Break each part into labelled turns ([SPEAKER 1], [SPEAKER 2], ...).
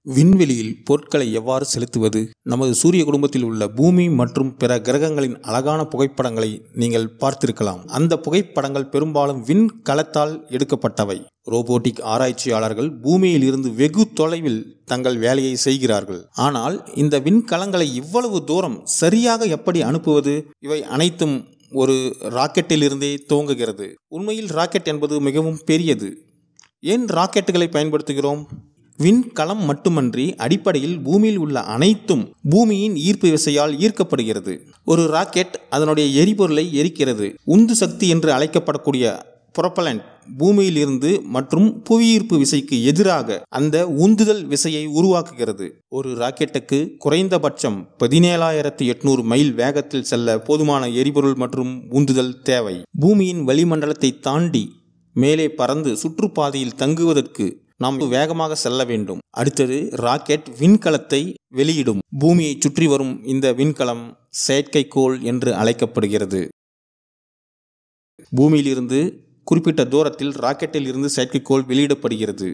[SPEAKER 1] விண்வெளியில் பொருட்களை எவ்வாறு செலுத்துவது நமது சூரிய குடும்பத்தில் உள்ள பூமி மற்றும் பிற கிரகங்களின் அழகான புகைப்படங்களை நீங்கள் பார்த்திருக்கலாம் அந்த புகைப்படங்கள் பெரும்பாலும் விண்கலத்தால் எடுக்கப்பட்டவை ரோபோட்டிக் ஆராய்ச்சியாளர்கள் பூமியில் இருந்து வெகு தொலைவில் தங்கள் வேலையை செய்கிறார்கள் ஆனால் இந்த விண்கலங்களை இவ்வளவு தூரம் சரியாக எப்படி அனுப்புவது இவை அனைத்தும் ஒரு ராக்கெட்டில் இருந்தே துவங்குகிறது உண்மையில் ராக்கெட் என்பது மிகவும் பெரியது ஏன் ராக்கெட்டுகளை பயன்படுத்துகிறோம் விண்கலம் மட்டுமன்றி அடிப்படையில் பூமியில் உள்ள அனைத்தும் பூமியின் ஈர்ப்பு விசையால் ஈர்க்கப்படுகிறது ஒரு ராக்கெட் அதனுடைய எரிபொருளை எரிக்கிறது உந்து சக்தி என்று அழைக்கப்படக்கூடிய புரப்பலண்ட் பூமியில் இருந்து மற்றும் புவியீர்ப்பு விசைக்கு எதிராக அந்த உந்துதல் விசையை உருவாக்குகிறது ஒரு ராக்கெட்டுக்கு குறைந்தபட்சம் பதினேழாயிரத்தி எட்நூறு மைல் வேகத்தில் செல்ல போதுமான எரிபொருள் மற்றும் உந்துதல் தேவை பூமியின் வளிமண்டலத்தை தாண்டி மேலே பறந்து சுற்றுப்பாதையில் தங்குவதற்கு நாம் வேகமாக செல்ல வேண்டும் அடுத்தது ராக்கெட் விண்கலத்தை வெளியிடும் பூமியை சுற்றி வரும் இந்த விண்கலம் செயற்கைக்கோள் என்று அழைக்கப்படுகிறது பூமியிலிருந்து குறிப்பிட்ட தூரத்தில் ராக்கெட்டில் இருந்து செயற்கைக்கோள் வெளியிடப்படுகிறது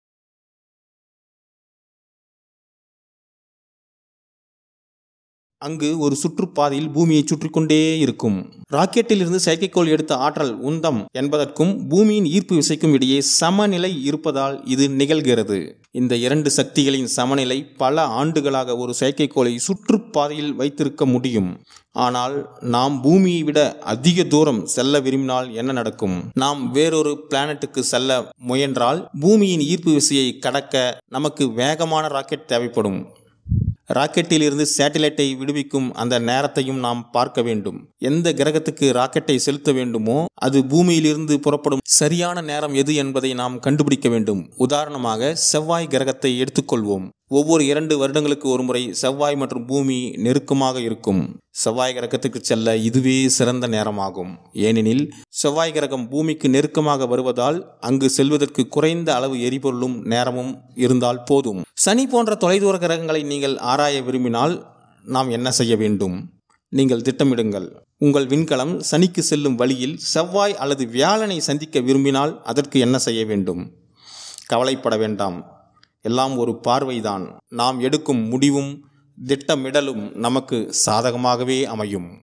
[SPEAKER 1] அங்கு ஒரு சுற்றுப்பாதையில் பூமியை சுற்றி கொண்டே இருக்கும் ராக்கெட்டில் இருந்து செயற்கைக்கோள் எடுத்த ஆற்றல் உந்தம் என்பதற்கும் பூமியின் ஈர்ப்பு விசைக்கும் இடையே சமநிலை இருப்பதால் இது நிகழ்கிறது இந்த இரண்டு சக்திகளின் சமநிலை பல ஆண்டுகளாக ஒரு செயற்கைக்கோளை சுற்றுப்பாதையில் வைத்திருக்க முடியும் ஆனால் நாம் பூமியை விட அதிக தூரம் செல்ல விரும்பினால் என்ன நடக்கும் நாம் வேறொரு பிளானட்டுக்கு செல்ல முயன்றால் பூமியின் ஈர்ப்பு விசையை கடக்க நமக்கு வேகமான ராக்கெட் தேவைப்படும் ராக்கெட்டில் இருந்து சேட்டிலைட்டை விடுவிக்கும் அந்த நேரத்தையும் நாம் பார்க்க வேண்டும் எந்த கிரகத்துக்கு ராக்கெட்டை செலுத்த வேண்டுமோ அது பூமியிலிருந்து புறப்படும் சரியான நேரம் எது என்பதை நாம் கண்டுபிடிக்க வேண்டும் உதாரணமாக செவ்வாய் கிரகத்தை எடுத்துக்கொள்வோம் ஒவ்வொரு இரண்டு வருடங்களுக்கு ஒருமுறை செவ்வாய் மற்றும் பூமி நெருக்கமாக இருக்கும் செவ்வாய் கிரகத்துக்கு செல்ல இதுவே சிறந்த நேரமாகும் ஏனெனில் செவ்வாய் கிரகம் பூமிக்கு நெருக்கமாக வருவதால் அங்கு செல்வதற்கு குறைந்த அளவு எரிபொருளும் நேரமும் இருந்தால் போதும் சனி போன்ற தொலைதூர கிரகங்களை நீங்கள் ஆராய விரும்பினால் நாம் என்ன செய்ய வேண்டும் நீங்கள் திட்டமிடுங்கள் உங்கள் விண்கலம் சனிக்கு செல்லும் வழியில் செவ்வாய் அல்லது வியாழனை சந்திக்க விரும்பினால் அதற்கு என்ன செய்ய வேண்டும் கவலைப்பட வேண்டாம் எல்லாம் ஒரு பார்வைதான் நாம் எடுக்கும் முடிவும் திட்டமிடலும் நமக்கு சாதகமாகவே அமையும்